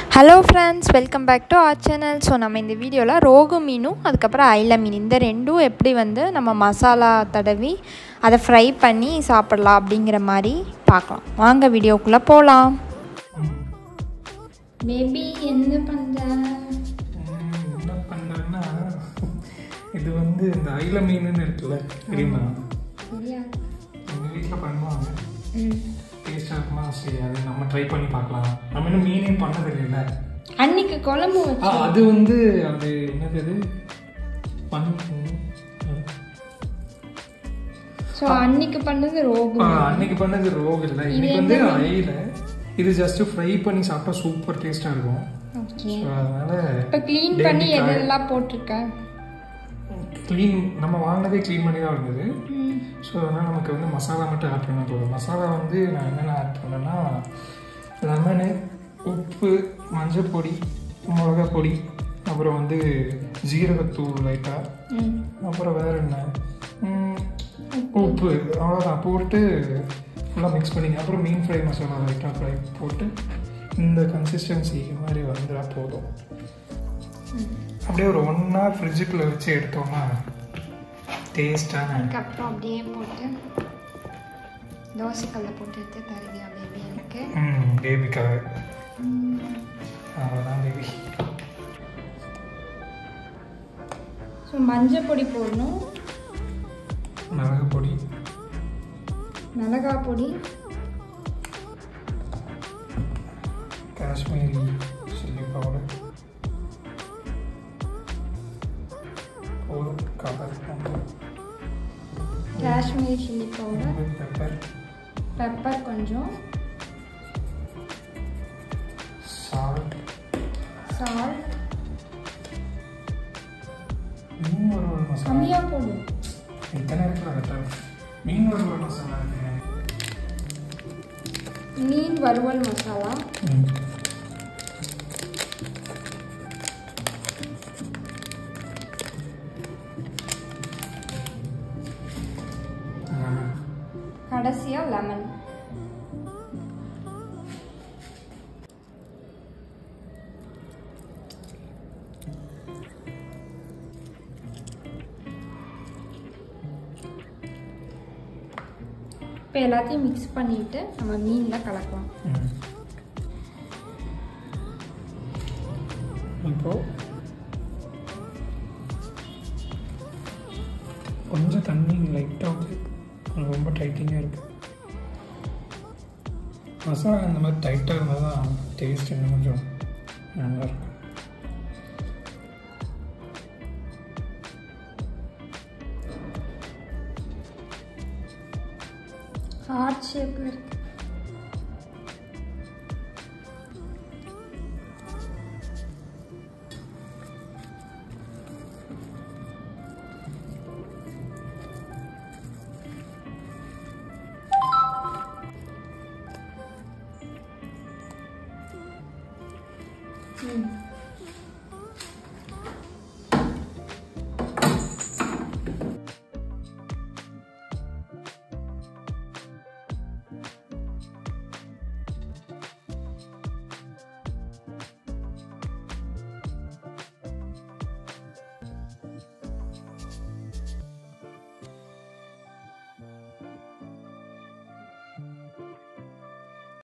Hello friends welcome back to our channel so நம்ம இந்த வீடியோவில் ரோகு மீனும் அதுக்கப்புறம் ஐல மீன் இந்த ரெண்டும் எப்படி வந்து நம்ம மசாலா தடவி அதை ஃப்ரை பண்ணி சாப்பிடலாம் அப்படிங்கிற மாதிரி பார்க்கலாம் வாங்க வீடியோக்குள்ளே போகலாம் பேபி என்ன பண்ணுற என்ன பண்ணுறேன்னா இது வந்து இந்த ஐல மீனுன்னு இருக்குல்ல தெரியுமா எங்கள் வீட்டில் பண்ணுவாங்க டேஸ்டாக இருக்குமா சரி அது நம்ம ட்ரை பண்ணி பார்க்கலாம் நம்ம இன்னும் மீனே பண்ணது இல்லைல்ல அன்னைக்கு குழம்பு ஆ அது வந்து அது என்னது அது பன் ஸோ அன்னைக்கு பண்ணது ரோகு ஆ, அன்னைக்கு பண்ணது ரோகு இல்லை இன்னைக்கு வந்து ஐல இது ஜஸ்ட் ஃப்ரை பண்ணி சாப்பிட்டா சூப்பர் டேஸ்ட்டாக இருக்கும் ஓகே ஸோ அதனால இப்போ க்ளீன் பண்ணி எதெல்லாம் போட்டிருக்க க்ளீன் நம்ம வாங்கினதே க்ளீன் பண்ணி தான் இருந்தது ஸோ அதனால் நமக்கு வந்து மசாலா மட்டும் ஆட் பண்ண போதும் மசாலா வந்து நான் என்னென்ன ஆட் பண்ணேன்னா லெமனு உப்பு மஞ்சள் பொடி மிளகா பொடி அப்புறம் வந்து ஜீரகத்தூள் லைட்டாக ம் அப்புறம் வேறு என்ன ம், உப்பு அவ்வளோதான் போட்டு ஃபுல்லாக மிக்ஸ் பண்ணிங்க அப்புறம் மீன் ஃப்ரை மசாலா லைட்டாக ஃப்ரை போட்டு இந்த கன்சிஸ்டன்சி மாதிரி வந்துடா போதும் அப்படியே ஒரு ஒன் ஹவர் ஃப்ரிட்ஜுக்குள்ளே வச்சு எடுத்தோம்னா டேஸ்டான அதுக்கப்புறம் அப்படியே போட்டு தோசைக்கல்ல போட்டு எடுத்து தருவியா பேபி எனக்கு ம் பேபிக்காக அவ்வளோதான் பேபி ஸோ மஞ்சள் பொடி போடணும் மிளகு பொடி மிளகா பொடி காஷ்மீரி சில்லி பவுடர் போதும் colour Kashmiri chilli powder pepper pepper கொஞ்சம் சால்ட் சால்ட் மீன் வறுவல் மசாலா கம்மியாக போடும் இத்தனை இருக்குல்ல கரெக்டாக மீன் வறுவல் மசாலா இருக்கு மீன் வறுவல் மசாலா ம். ஆ. கடைசியாக லெமன் இப்போ எல்லாத்தையும் மிக்ஸ் பண்ணிட்டு நம்ம மீனில் கலக்கலாம் ம். இப்போ கொஞ்சம் தண்ணி லைட்டாக வந்து ரொம்ப டைட்டிங்காக இருக்கு மசாலா இந்த மாதிரி டைட்டாக இருந்தால் தான் டேஸ்ட் இன்னும் கொஞ்சம் நல்லா இருக்கும் ஹார்ட் ஷேப்பில் இருக்கு ம்